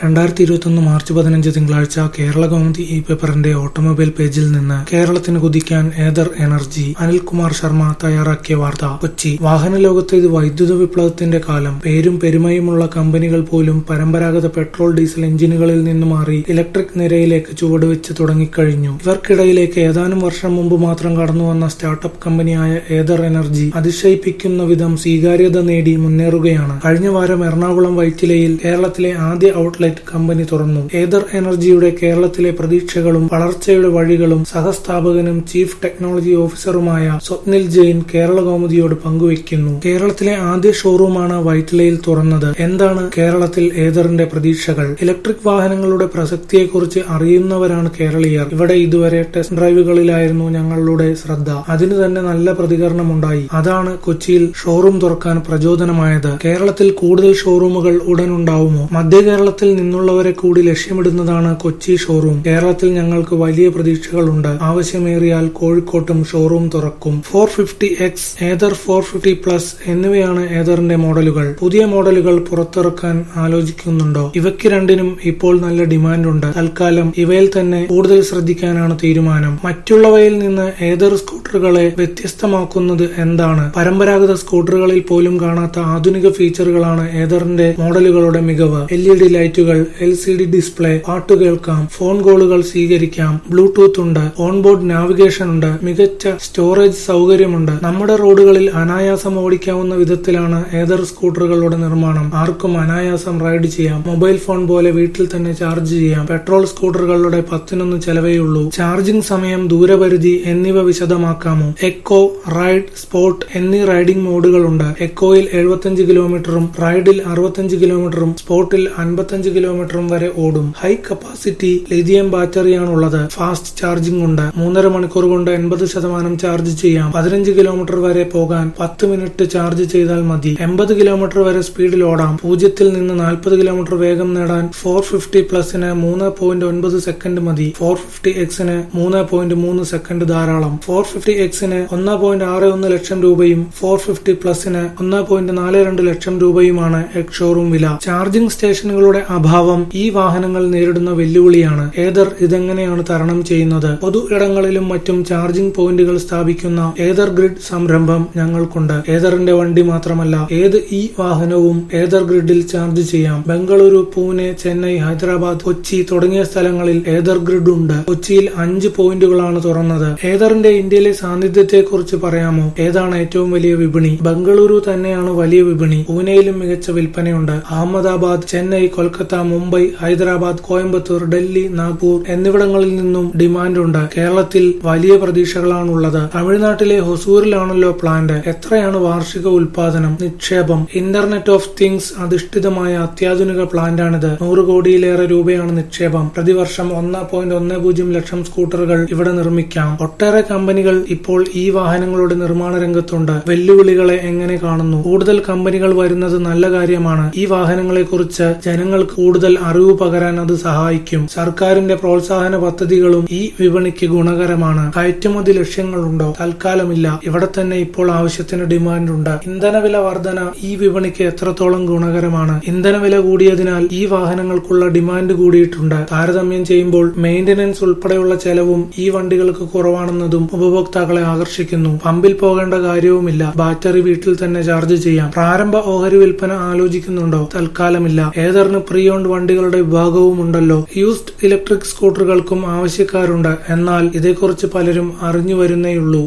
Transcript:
രണ്ടായിരത്തി ഇരുപത്തൊന്ന് മാർച്ച് പതിനഞ്ച് തിങ്കളാഴ്ച കേരള കൗമുദി ഇ പേപ്പറിന്റെ ഓട്ടോമൊബൈൽ പേജിൽ നിന്ന് കേരളത്തിന് കുതിക്കാൻ ഏതർ എനർജി അനിൽകുമാർ ശർമ്മ തയ്യാറാക്കിയ വാർത്ത കൊച്ചി വാഹന ലോകത്ത് ഇത് വൈദ്യുത വിപ്ലവത്തിന്റെ കാലം പേരും പെരുമയുമുള്ള കമ്പനികൾ പോലും പരമ്പരാഗത പെട്രോൾ ഡീസൽ എഞ്ചിനുകളിൽ നിന്ന് മാറി ഇലക്ട്രിക് നിരയിലേക്ക് ചുവടുവെച്ച് തുടങ്ങിക്കഴിഞ്ഞു ഇവർക്കിടയിലേക്ക് ഏതാനും വർഷം മുമ്പ് മാത്രം കടന്നു വന്ന സ്റ്റാർട്ടപ്പ് കമ്പനിയായ ഏതർ എനർജി അതിശയിപ്പിക്കുന്ന വിധം സ്വീകാര്യത നേടി മുന്നേറുകയാണ് കഴിഞ്ഞ വാരം എറണാകുളം വൈറ്റിലയിൽ കേരളത്തിലെ ആദ്യ ഔട്ട്ലെറ്റ് കമ്പനി തുറന്നു ഏതർ എനർജിയുടെ കേരളത്തിലെ പ്രതീക്ഷകളും വളർച്ചയുടെ വഴികളും സഹസ്ഥാപകനും ചീഫ് ടെക്നോളജി ഓഫീസറുമായ സ്വപ്നിൽ ജെയിൻ കേരള കൗമുദിയോട് പങ്കുവയ്ക്കുന്നു കേരളത്തിലെ ആദ്യ ഷോറൂമാണ് വൈറ്റിലയിൽ തുറന്നത് എന്താണ് കേരളത്തിൽ ഏതറിന്റെ പ്രതീക്ഷകൾ ഇലക്ട്രിക് വാഹനങ്ങളുടെ പ്രസക്തിയെക്കുറിച്ച് അറിയുന്നവരാണ് കേരളീയർ ഇവിടെ ഇതുവരെ ടെസ്റ്റ് ഡ്രൈവുകളിലായിരുന്നു ഞങ്ങളുടെ ശ്രദ്ധ അതിന് തന്നെ നല്ല പ്രതികരണമുണ്ടായി അതാണ് കൊച്ചിയിൽ ഷോറൂം തുറക്കാൻ പ്രചോദനമായത് കേരളത്തിൽ കൂടുതൽ ഷോറൂമുകൾ ഉടൻ ഉണ്ടാവുമോ മധ്യ കേരളത്തിൽ നിന്നുള്ളവരെ കൂടി ലക്ഷ്യമിടുന്നതാണ് കൊച്ചി ഷോറൂം കേരളത്തിൽ ഞങ്ങൾക്ക് വലിയ പ്രതീക്ഷകളുണ്ട് ആവശ്യമേറിയാൽ കോഴിക്കോട്ടും ഷോറൂം തുറക്കും four fifty X Ather four fifty plus എന്നിവയാണ് ഏതറിന്റെ മോഡലുകൾ പുതിയ മോഡലുകൾ പുറത്തിറക്കാൻ ആലോചിക്കുന്നുണ്ടോ ഇവയ്ക്ക് രണ്ടിനും ഇപ്പോൾ നല്ല ഡിമാൻഡുണ്ട് തൽക്കാലം ഇവയിൽ തന്നെ കൂടുതൽ ശ്രദ്ധിക്കാനാണ് തീരുമാനം മറ്റുള്ളവയിൽ നിന്ന് ഏതർ സ്കൂട്ടറുകളെ വ്യത്യസ്തമാക്കുന്നത് എന്താണ് പരമ്പരാഗത സ്കൂട്ടറുകളിൽ പോലും കാണാത്ത ആധുനിക ഫീച്ചറുകളാണ് ഏതറിന്റെ മോഡലുകളുടെ മികവ് എൽ ഇ ഡി ലൈറ്റുകൾ എൽ സി ഡി ഡിസ്പ്ലേ പാട്ട് കേൾക്കാം ഫോൺ കോളുകൾ സ്വീകരിക്കാം ബ്ലൂടൂത്ത് ഉണ്ട് ഓൺബോർഡ് നാവിഗേഷൻ ഉണ്ട് മികച്ച സ്റ്റോറേജ് സൗകര്യമുണ്ട് നമ്മുടെ റോഡുകളിൽ അനായാസം ഓടിക്കാവുന്ന വിധത്തിലാണ് ഏതർ സ്കൂട്ടറുകളുടെ നിർമ്മാണം ആർക്കും അനായാസം റൈഡ് ചെയ്യാം മൊബൈൽ ഫോൺ പോലെ വീട്ടിൽ തന്നെ ചാർജ് ചെയ്യാം പെട്രോൾ സ്കൂട്ടറുകളുടെ പത്തിനൊന്ന് ചെലവേയുള്ളൂ ചാർജിംഗ് സമയം ദൂരപരിധി എന്നിവ വിശദമാക്കാമോ എക്കോ റൈഡ് സ്പോർട്ട് എന്നീ റൈഡിംഗ് മോഡുകളുണ്ട് എക്കോയിൽ എഴുപത്തിയഞ്ച് കിലോമീറ്ററും റൈഡിൽ അറുപത്തിയഞ്ച് കിലോമീറ്ററും സ്പോർട്ടിൽ അൻപത്തഞ്ച് കിലോമീറ്ററും വരെ ഓടും ഹൈ കപ്പാസിറ്റി ലിഥിയം ബാറ്ററിയാണുള്ളത് ഫാസ്റ്റ് ചാർജിംഗ് ഉണ്ട് മൂന്നര മണിക്കൂർ കൊണ്ട് എൺപത് ശതമാനം ചാർജ് ചെയ്യാം പതിനഞ്ച് കിലോമീറ്റർ വരെ പോകാൻ പത്ത് മിനിറ്റ് ചാർജ് ചെയ്താൽ മതി എൺപത് കിലോമീറ്റർ വരെ സ്പീഡിൽ ഓടാം പൂജ്യത്തിൽ നിന്ന് നാൽപ്പത് കിലോമീറ്റർ വേഗം നേടാൻ ഫോർ ഫിഫ്റ്റി പ്ലസിന് മൂന്ന് പോയിന്റ് ഒൻപത് സെക്കൻഡ് മതി ഫോർ ഫിഫ്റ്റി എക്സിന് മൂന്ന് പോയിന്റ് മൂന്ന് സെക്കൻഡ് ധാരാളം ഫോർ ഫിഫ്റ്റി എക്സിന് ഒന്ന് പോയിന്റ് ആറ് ഒന്ന് ലക്ഷം രൂപയും ഫോർ ഫിഫ്റ്റി പ്ലസിന് ഒന്ന് പോയിന്റ് നാല് രണ്ട് ലക്ഷം രൂപയുമാണ് എക്സ് ഷോറൂം വില ചാർജിംഗ് സ്റ്റേഷനുകളുടെ അഭാവം ഈ വാഹനങ്ങൾ നേരിടുന്ന വെല്ലുവിളിയാണ് ഏതർ ഇതെങ്ങനെയാണ് തരണം ചെയ്യുന്നത് പൊതു ഇടങ്ങളിലും മറ്റും ചാർജിംഗ് പോയിന്റുകൾ സ്ഥാപിക്കുന്ന ഏതർ ഗ്രിഡ് സംരംഭം ഞങ്ങൾക്കുണ്ട് ഏതറിന്റെ വണ്ടി മാത്രമല്ല ഏത് ഈ വാഹനവും ഏതർ ഗ്രിഡിൽ ചാർജ് ചെയ്യാം ബംഗളൂരു പൂനെ ചെന്നൈ ഹൈദരാബാദ് കൊച്ചി തുടങ്ങിയ സ്ഥലങ്ങളിൽ ഏതർ ഗ്രിഡ് ഉണ്ട് കൊച്ചിയിൽ അഞ്ച് പോയിന്റുകളാണ് തുറന്നത് ഏതറിന്റെ ഇന്ത്യയിലെ സാന്നിധ്യത്തെക്കുറിച്ച് പറയാമോ ഏതാണ് ഏറ്റവും വലിയ വിപണി ബംഗളൂരു തന്നെയാണ് വലിയ വിപണി പൂനെയിലും മികച്ച വിൽപ്പനയുണ്ട് അഹമ്മദാബാദ് ചെന്നൈ കൊൽക്കത്ത മുംബൈ ഹൈദരാബാദ് കോയമ്പത്തൂർ ഡൽഹി നാഗ്പൂർ എന്നിവിടങ്ങളിൽ നിന്നും ഡിമാൻഡ് ഉണ്ട് കേരളത്തിൽ വലിയ പ്രതീക്ഷകളാണുള്ളത് തമിഴ്നാട്ടിലെ ഹൊസൂരിലാണല്ലോ പ്ലാന്റ് എത്രയാണ് വാർഷിക ഉൽപാദനം നിക്ഷേപം ഇന്റർനെറ്റ് ഓഫ് തിങ്സ് അധിഷ്ഠിതമായ അത്യാധുനിക പ്ലാന്റാണിത് നൂറ് കോടിയിലേറെ രൂപയാണ് നിക്ഷേപം പ്രതിവർഷം ഒന്ന് പോയിന്റ് ഒന്ന് പൂജ്യം ലക്ഷം സ്കൂട്ടറുകൾ ഇവിടെ നിർമ്മിക്കാം ഒട്ടേറെ കമ്പനികൾ ഇപ്പോൾ ഈ വാഹനങ്ങളുടെ നിർമ്മാണ രംഗത്തുണ്ട് വെല്ലുവിളികളെ എങ്ങനെ കാണുന്നു കൂടുതൽ കമ്പനികൾ വരുന്നത് നല്ല കാര്യമാണ് ഈ വാഹനങ്ങളെ കുറിച്ച് ജനങ്ങൾക്ക് കൂടുതൽ അറിവ് പകരാൻ അത് സഹായിക്കും സർക്കാരിന്റെ പ്രോത്സാഹന പദ്ധതികളും ഈ വിപണിക്ക് ഗുണകരമാണ് കയറ്റുമതി ലക്ഷ്യങ്ങളുണ്ടോ തൽക്കാലമില്ല ഇവിടെ തന്നെ ഇപ്പോൾ ആവശ്യത്തിന് ഡിമാൻഡ് ഉണ്ട് ഇന്ധനവില വർധന ഈ വിപണിക്ക് എത്രത്തോളം ഗുണകരമാണ് ഇന്ധനവില കൂടിയതിനാൽ ഈ വാഹനങ്ങൾക്കുള്ള ഡിമാൻഡ് കൂടിയിട്ടുണ്ട് താരതമ്യം ചെയ്യുമ്പോൾ മെയിന്റനൻസ് ഉൾപ്പെടെയുള്ള ചെലവും ഈ വണ്ടികൾക്ക് കുറവാണെന്നതും ഉപഭോക്താക്കളെ ആകർഷിക്കുന്നു പമ്പിൽ പോകേണ്ട കാര്യവുമില്ല ബാറ്ററി വീട്ടിൽ തന്നെ ചാർജ് ചെയ്യാം പ്രാരംഭ ഓഹരി വിൽപ്പന ആലോചിക്കുന്നുണ്ടോ തൽക്കാലമില്ല ഏതറിന് പ്രീ ഓൺഡ് വണ്ടികളുടെ വിഭാഗവും ഉണ്ടല്ലോ യൂസ്ഡ് ഇലക്ട്രിക് സ്കൂട്ടറുകൾക്കും ആവശ്യക്കാരുണ്ട് എന്നാൽ ഇതേക്കുറിച്ച് പലരും അറിഞ്ഞു വരുന്നേയുള്ളൂ